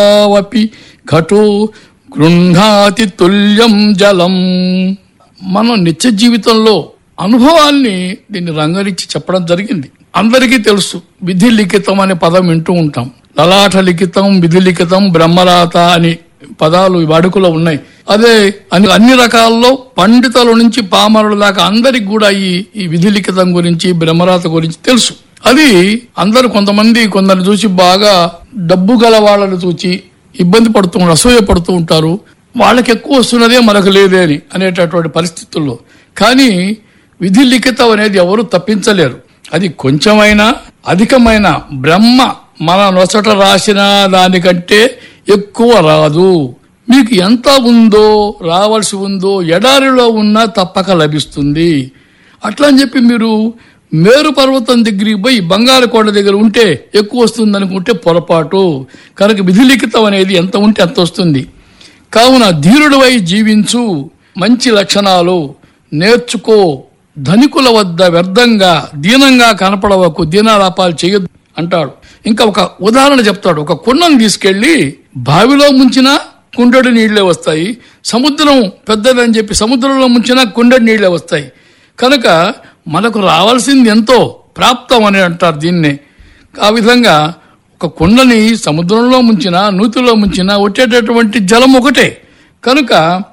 వపి ఘటో గృహాతి తుల్యం జలం మనం నిత్య జీవితంలో అనుభవాల్ని దీన్ని రంగరించి చెప్పడం జరిగింది అందరికీ తెలుసు విధి లిఖితం అనే పదం వింటూ ఉంటాం లలాట లిఖితం విధి లిఖితం బ్రహ్మరాత అని పదాలు ఈ వాడుకలో ఉన్నాయి అదే అన్ని అన్ని రకాల్లో పండితుల నుంచి పామరుల దాకా అందరికి కూడా ఈ ఈ విధి లిఖితం గురించి బ్రహ్మరాత గురించి తెలుసు అది అందరు కొంతమంది కొందరు చూసి బాగా డబ్బు గల వాళ్ళని చూసి ఇబ్బంది పడుతూ అసూయ పడుతూ ఉంటారు వాళ్ళకి ఎక్కువ వస్తున్నదే మనకు లేదే అని అనేటటువంటి పరిస్థితుల్లో కానీ విధి లిఖితం అనేది ఎవరు తప్పించలేరు అది కొంచెమైనా అధికమైన బ్రహ్మ మన నొసట రాసిన దానికంటే ఎక్కువ రాదు మీకు ఎంత ఉందో రావాల్సి ఉందో ఎడారిలో ఉన్నా తప్పక లభిస్తుంది అట్లా అని చెప్పి మీరు మేరు పర్వతం దగ్గరికి పోయి బంగాళకోట దగ్గర ఉంటే ఎక్కువ వస్తుంది అనుకుంటే పొరపాటు కనుక విధి లిఖితం అనేది ఎంత ఉంటే అంత వస్తుంది కావున ధీరుడివై జీవించు మంచి లక్షణాలు నేర్చుకో ధనికుల వద్ద వ్యర్థంగా దీనంగా కనపడవకు దీనాలాపాలు చేయొద్దు అంటాడు ఇంకా ఒక ఉదాహరణ చెప్తాడు ఒక కుండను తీసుకెళ్లి బావిలో ముంచినా కుండెడు నీళ్లే వస్తాయి సముద్రం పెద్దదని చెప్పి సముద్రంలో ముంచినా కుండెడు నీళ్లే వస్తాయి కనుక మనకు రావాల్సింది ఎంతో ప్రాప్తం అని అంటారు దీన్నే ఆ విధంగా ఒక కుండని సముద్రంలో ముంచినా నూతిలో ముంచినా వచ్చేటటువంటి జలం ఒకటే కనుక